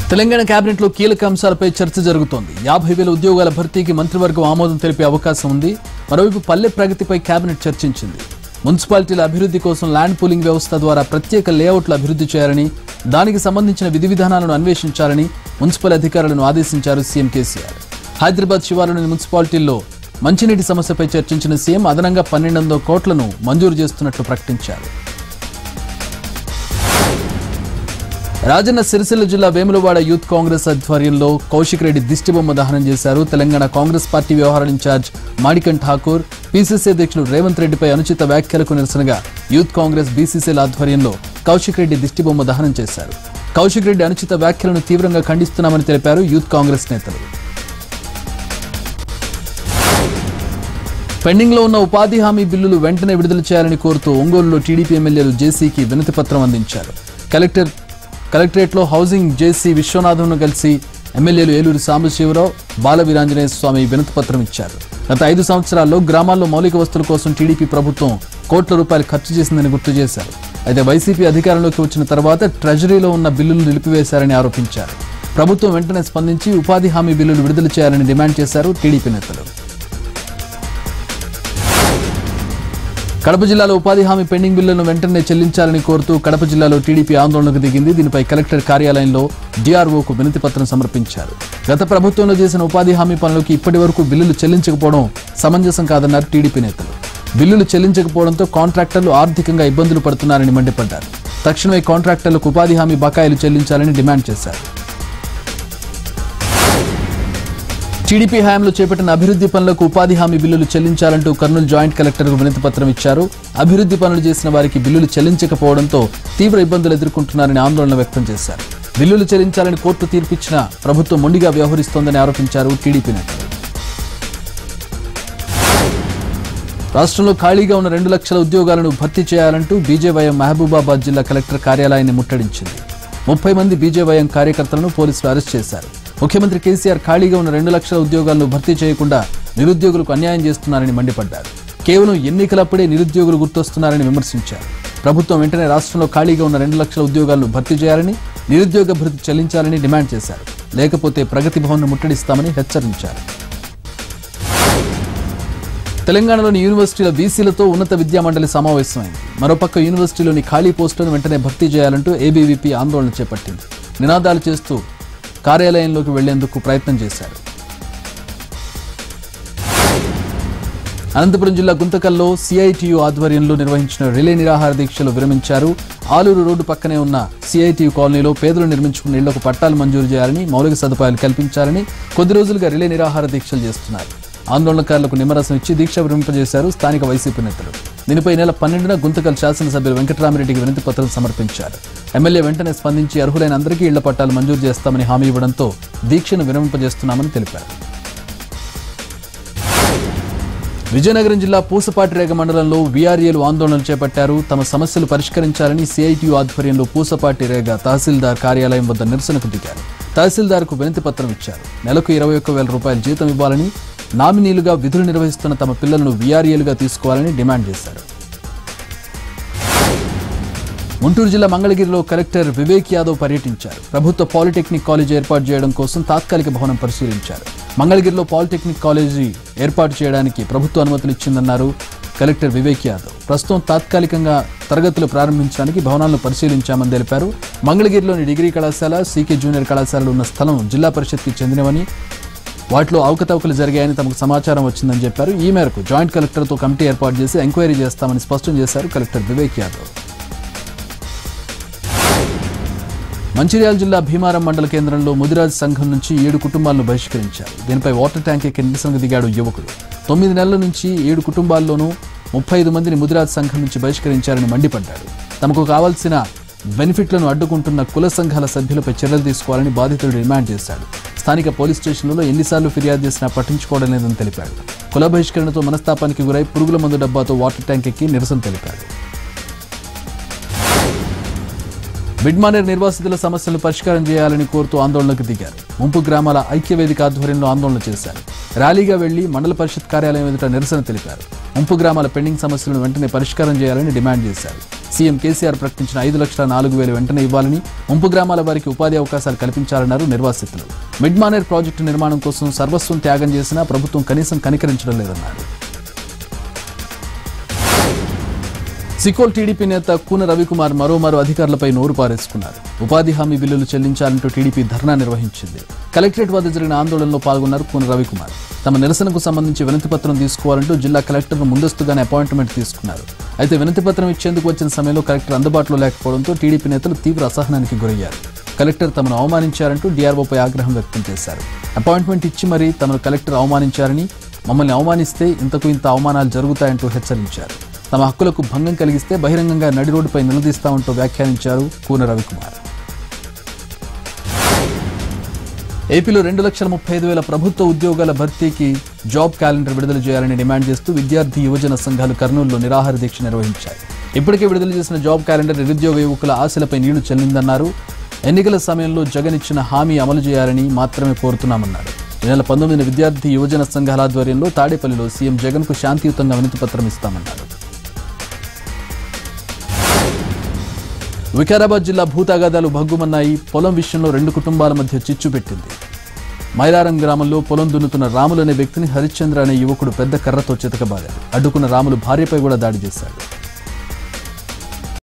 Telangana cabinet లో కీలక అంశాలపై చర్చ జరుగుతోంది యాభై వేల ఉద్యోగాల భర్తీకి మంత్రివర్గం ఆమోదం తెలిపే అవకాశం ఉంది మరోవైపు పల్లె ప్రగతిపై కేబినెట్ చర్చించింది మున్సిపాలిటీల అభివృద్ధి కోసం ల్యాండ్ పూలింగ్ వ్యవస్థ ద్వారా ప్రత్యేక లేఅవుట్లు అభివృద్ధి చేయాలని దానికి సంబంధించిన విధి విధానాలను అన్వేషించాలని మున్సిపల్ అధికారులను ఆదేశించారు సీఎం కేసీఆర్ హైదరాబాద్ శివారులోని మున్సిపాలిటీల్లో మంచినీటి సమస్యపై చర్చించిన సీఎం అదనంగా పన్నెండు వందల కోట్లను మంజూరు చేస్తున్నట్లు ప్రకటించారు రాజన్న సిరిసిల్ల జిల్లా వేములవాడ యూత్ కాంగ్రెస్ ఆధ్వర్యంలో కౌశిక్ రెడ్డి దిష్టిబొమ్మ దహనం చేశారు తెలంగాణ కాంగ్రెస్ పార్టీ వ్యవహారాల ఇన్ఛార్జ్ మాడికన్ ఠాకూర్ పీసీసీ అధ్యక్షులు రేవంత్ రెడ్డిపై అనుచిత వ్యాఖ్యలకు నిరసనగా యూత్ కాంగ్రెస్ బీసీసీల ఆధ్వర్యంలో కౌశిక్ రెడ్డి దిష్టిబొమ్మ దహనం చేశారు కౌశిక్ రెడ్డి అనుచిత వ్యాఖ్యలను తీవ్రంగా ఖండిస్తున్నామని తెలిపారు యూత్ కాంగ్రెస్ నేతలు పెండింగ్ లో ఉన్న ఉపాధి హామీ బిల్లులు వెంటనే విడుదల చేయాలని కోరుతూ ఒంగోలులో టీడీపీ ఎమ్మెల్యేలు జేసీకి వినతి పత్రం అందించారు కలెక్టర్ కలెక్టరేట్లో హౌసింగ్ జేసీ విశ్వనాథంను కలిసి ఎమ్మెల్యేలు ఏలూరు సాంబశివరావు బాల వీరాంజనేయ స్వామి వినతి పత్రం ఇచ్చారు గత ఐదు సంవత్సరాల్లో గ్రామాల్లో మౌలిక వస్తువుల కోసం టీడీపీ ప్రభుత్వం కోట్ల రూపాయలు ఖర్చు చేసిందని గుర్తు చేశారు అయితే వైసీపీ అధికారంలోకి వచ్చిన తర్వాత ట్రెజరీలో ఉన్న బిల్లులు నిలిపివేశారని ఆరోపించారు ప్రభుత్వం వెంటనే స్పందించి ఉపాధి హామీ బిల్లులు విడుదల చేయాలని డిమాండ్ చేశారు టీడీపీ నేతలు కడప జిల్లాలో ఉపాధి హామీ పెండింగ్ బిల్లులను వెంటనే చెల్లించాలని కోరుతూ కడప జిల్లాలో టీడీపీ ఆందోళనకు దిగింది దీనిపై కలెక్టర్ కార్యాలయంలో డిఆర్ఓకు వినతి పత్రం సమర్పించారు గత ప్రభుత్వంలో చేసిన ఉపాధి హామీ పనులకు ఇప్పటి వరకు బిల్లులు చెల్లించకపోవడం సమంజసం కాదన్నారు టీడీపీ నేతలు బిల్లులు చెల్లించకపోవడంతో కాంట్రాక్టర్లు ఆర్థికంగా ఇబ్బందులు పడుతున్నారని మండిపడ్డారు తక్షణమే కాంట్రాక్టర్లకు ఉపాధి హామీ బకాయిలు చెల్లించాలని డిమాండ్ చేశారు టీడీపీ హయాంలో చేపట్టిన అభివృద్ధి పనులకు ఉపాధి హామీ బిల్లులు చెల్లించాలంటూ కర్నూలు జాయింట్ కలెక్టర్కు వినతి పత్రం ఇచ్చారు అభివృద్ధి పనులు చేసిన వారికి బిల్లులు చెల్లించకపోవడంతో తీవ్ర ఇబ్బందులు ఎదుర్కొంటున్నారని ఆందోళన వ్యక్తం చేశారు బిల్లులు చెల్లించాలని కోర్టు తీర్పిచ్చినా ప్రభుత్వం మొండిగా వ్యవహరిస్తోందని ఆరోపించారు టీడీపీ నేతలు రాష్ట్రంలో ఖాళీగా ఉన్న రెండు లక్షల ఉద్యోగాలను భర్తీ చేయాలంటూ బీజేవైఎం మహబూబాబాద్ జిల్లా కలెక్టర్ కార్యాలయాన్ని ముట్టడించింది ముప్పై మంది బీజేవైఎం కార్యకర్తలను పోలీసులు అరెస్ట్ చేశారు ముఖ్యమంత్రి కేసీఆర్ ఖాళీగా ఉన్న రెండు లక్షల ఉద్యోగాలను భర్తీ చేయకుండా నిరుద్యోగులకు అన్యాయం చేస్తున్నారని మండిపడ్డారు కేవలం ఎన్నికలప్పుడే నిరుద్యోగులు గుర్తొస్తున్నారని విమర్శించారు ప్రభుత్వం వెంటనే రాష్ట్రంలో ఖాళీగా ఉన్న రెండు లక్షల ఉద్యోగాలను భర్తీ చేయాలని నిరుద్యోగ భృతి చెల్లించాలని డిమాండ్ చేశారు లేకపోతే ప్రగతి భవన్ను ముట్టడిస్తామని హెచ్చరించారు తెలంగాణలోని యూనివర్సిటీల వీసీలతో ఉన్నత విద్యా మండలి సమావేశమైంది మరోపక్క యూనివర్సిటీలోని ఖాళీ పోస్టులను వెంటనే భర్తీ చేయాలంటూ ఏబీవీపీ ఆందోళన చేపట్టింది నినాదాలు చేస్తూ కార్యాలయంలోకి వెళ్లేందుకు ప్రయత్నం చేశారు అనంతపురం జిల్లా గుంతకల్లో సిఐటియు ఆధ్వర్యంలో నిర్వహించిన రిలే నిరాహార దీక్షలు విరమించారు ఆలూరు రోడ్డు పక్కనే ఉన్న సిఐటియు కాలనీలో పేదలు నిర్మించుకున్న ఇళ్లకు పట్టాలు మంజూరు చేయాలని మౌలిక సదుపాయాలు కల్పించాలని కొద్ది రోజులుగా రిలే నిరాహార దీక్షలు చేస్తున్నారు ఆందోళనకారులకు నిమ్మరసం ఇచ్చి దీక్ష విరమింపజేశారు స్థానిక వైసీపీ నేతలు దీనిపై ఈ నెల పన్నెండున గుంతకల్ శాసనసభ్యులు వెంకటరామిరెడ్డికి వినతి పత్రం సమర్పించారు ఎమ్మెల్యే వెంటనే స్పందించి అర్హులైన అందరికీ ఇళ్ల పట్టాలు మంజూరు చేస్తామని హామీ ఇవ్వడంతో దీక్షను విరమింపజేస్తున్నామని తెలిపారు విజయనగరం జిల్లా పూసపాటిరేగ మండలంలో వీఆర్ఏలు ఆందోళనలు చేపట్టారు తమ సమస్యలు పరిష్కరించాలని సిఐటియు ఆధ్వర్యంలో పూసపాటి రేగ తహసీల్దార్ కార్యాలయం వద్ద నిరసనకు దిగారు తహసీల్దార్కు వినతి పత్రం ఇచ్చారు నెలకు ఇరవై ఒక్క వేల రూపాయల జీతం ఇవ్వాలని నామినీలుగా విధులు నిర్వహిస్తున్న తమ పిల్లలను వీఆర్ఏలుగా తీసుకోవాలని డిమాండ్ చేశారు గుంటూరు జిల్లా మంగళగిరిలో కలెక్టర్ వివేక్ యాదవ్ పర్యటించారు ప్రభుత్వ పాలిటెక్నిక్ కాలేజీ ఏర్పాటు చేయడం కోసం తాత్కాలిక భవనం పరిశీలించారు మంగళగిరిలో పాలిటెక్నిక్ కాలేజీ ఏర్పాటు చేయడానికి ప్రభుత్వ అనుమతులు ఇచ్చిందన్నారు కలెక్టర్ వివేక్ యాదవ్ ప్రస్తుతం తాత్కాలికంగా తరగతులు ప్రారంభించడానికి భవనాలను పరిశీలించామని తెలిపారు మంగళగిరిలోని డిగ్రీ కళాశాల సీకే జూనియర్ కళాశాలలు ఉన్న స్థలం జిల్లా పరిషత్కి చెందినవని వాటిలో అవకతవకలు జరిగాయని తమకు సమాచారం వచ్చిందని చెప్పారు ఈ మేరకు జాయింట్ కలెక్టర్తో కమిటీ ఏర్పాటు చేసి ఎంక్వైరీ చేస్తామని స్పష్టం చేశారు కలెక్టర్ వివేక్ యాదవ్ మంచిర్యాల జిల్లా భీమారం మండల కేంద్రంలో ముదిరాజ్ సంఘం నుంచి ఏడు కుటుంబాలను బహిష్కరించారు దీనిపై వాటర్ ట్యాంక్ ఎక్కి నిరసనకు దిగాడు యువకుడు తొమ్మిది నెలల నుంచి ఏడు కుటుంబాల్లోనూ ముప్పై ఐదు మందిని ముదిరాజ్ సంఘం నుంచి బహిష్కరించారని మండిపడ్డాడు తమకు కావాల్సిన బెనిఫిట్లను అడ్డుకుంటున్న కుల సంఘాల సభ్యులపై చర్యలు తీసుకోవాలని బాధితుడు డిమాండ్ చేశాడు స్థానిక పోలీస్ స్టేషన్లలో ఎన్నిసార్లు ఫిర్యాదు చేసినా పట్టించుకోవడం లేదని తెలిపాడు కుల బహిష్కరణతో మనస్తాపానికి గురై పురుగుల మందు డబ్బాతో వాటర్ ట్యాంక్ ఎక్కి నిరసన తెలిపాడు బిడ్మానేర్ నిర్వాసితుల సమస్యలను పరిష్కారం చేయాలని కోరుతూ ఆందోళనకు దిగారు ముంపు గ్రామాల ఐక్యవేదిక ఆధ్వర్యంలో ఆందోళన చేశారు ర్యాలీగా వెళ్లి మండల పరిషత్ కార్యాలయం ఎదుట నిరసన తెలిపారు ముంపు గ్రామాల పెండింగ్ సమస్యలను వెంటనే పరిష్కారం చేయాలని డిమాండ్ చేశారు సీఎం కేసీఆర్ ప్రకటించిన ఐదు లక్షల నాలుగు వేలు వెంటనే ఇవ్వాలని ముంపు గ్రామాల వారికి ఉపాధి అవకాశాలు కల్పించాలన్నారు నిర్వాసితులు మిడ్ మానేర్ ప్రాజెక్టు నిర్మాణం కోసం సర్వస్వం త్యాగం చేసినా ప్రభుత్వం కనీసం కనికరించడం లేదన్నారు సికోల్ టీడీపీ నేత కూన రవికుమార్ మరోమారు అధికారులపై నోరు పారేసుకున్నారు ఉపాధి హామీ బిల్లులు చెల్లించాలంటూ టీడీపీ ధర్నా నిర్వహించింది కలెక్టరేట్ వద్ద జరిగిన ఆందోళనలో పాల్గొన్నారు కూన రవికుమార్ తమ నిరసనకు సంబంధించి వినతి పత్రం తీసుకోవాలంటూ జిల్లా కలెక్టర్ను ముందస్తుగానే అపాయింట్మెంట్ తీసుకున్నారు అయితే వినతి పత్రం ఇచ్చేందుకు వచ్చిన సమయంలో కలెక్టర్ అందుబాటులో లేకపోవడంతో టీడీపీ నేతలు తీవ్ర అసహనానికి గురయ్యారు కలెక్టర్ తమను అవమానించారంటూ డీఆర్ఓపై ఆగ్రహం వ్యక్తం చేశారు అపాయింట్మెంట్ ఇచ్చి మరీ తమను కలెక్టర్ అవమానించారని మమ్మల్ని అవమానిస్తే ఇంతకు ఇంత అవమానాలు జరుగుతాయంటూ హెచ్చరించారు తమ హక్కులకు భంగం కలిగిస్తే బహిరంగంగా నడి రోడ్డుపై నిలదీస్తామంటూ వ్యాఖ్యానించారు కూన రవికుమార్ ఏపీలో రెండు లక్షల ముప్పై ఐదు వేల ప్రభుత్వ ఉద్యోగాల భర్తీకి జాబ్ క్యాలెండర్ విడుదల చేయాలని డిమాండ్ చేస్తూ విద్యార్థి యువజన సంఘాలు కర్నూలులో నిరాహార దీక్ష నిర్వహించాయి ఇప్పటికే విడుదల చేసిన జాబ్ క్యాలెండర్ నిరుద్యోగ యువకుల ఆశలపై నీళ్లు చెల్లిందన్నారు ఎన్నికల సమయంలో జగన్ ఇచ్చిన హామీ అమలు చేయాలని మాత్రమే కోరుతున్నామన్నారు ఈ నెల పంతొమ్మిదిన విద్యార్థి యువజన సంఘాల ఆధ్వర్యంలో తాడేపల్లిలో సీఎం జగన్కు శాంతియుతంగా వినతి పత్రం ఇస్తామన్నారు వికారాబాద్ జిల్లా భూతాగాదాలు భగ్గుమన్నాయి పొలం విషయంలో రెండు కుటుంబాల మధ్య చిచ్చు పెట్టింది మైలారం గ్రామంలో పొలం దున్నుతున్న రాములు అనే వ్యక్తిని హరిశ్చంద్ర అనే యువకుడు పెద్ద కర్రతో చితకబాదాడు అడ్డుకున్న రాములు భార్యపై కూడా దాడి చేశాడు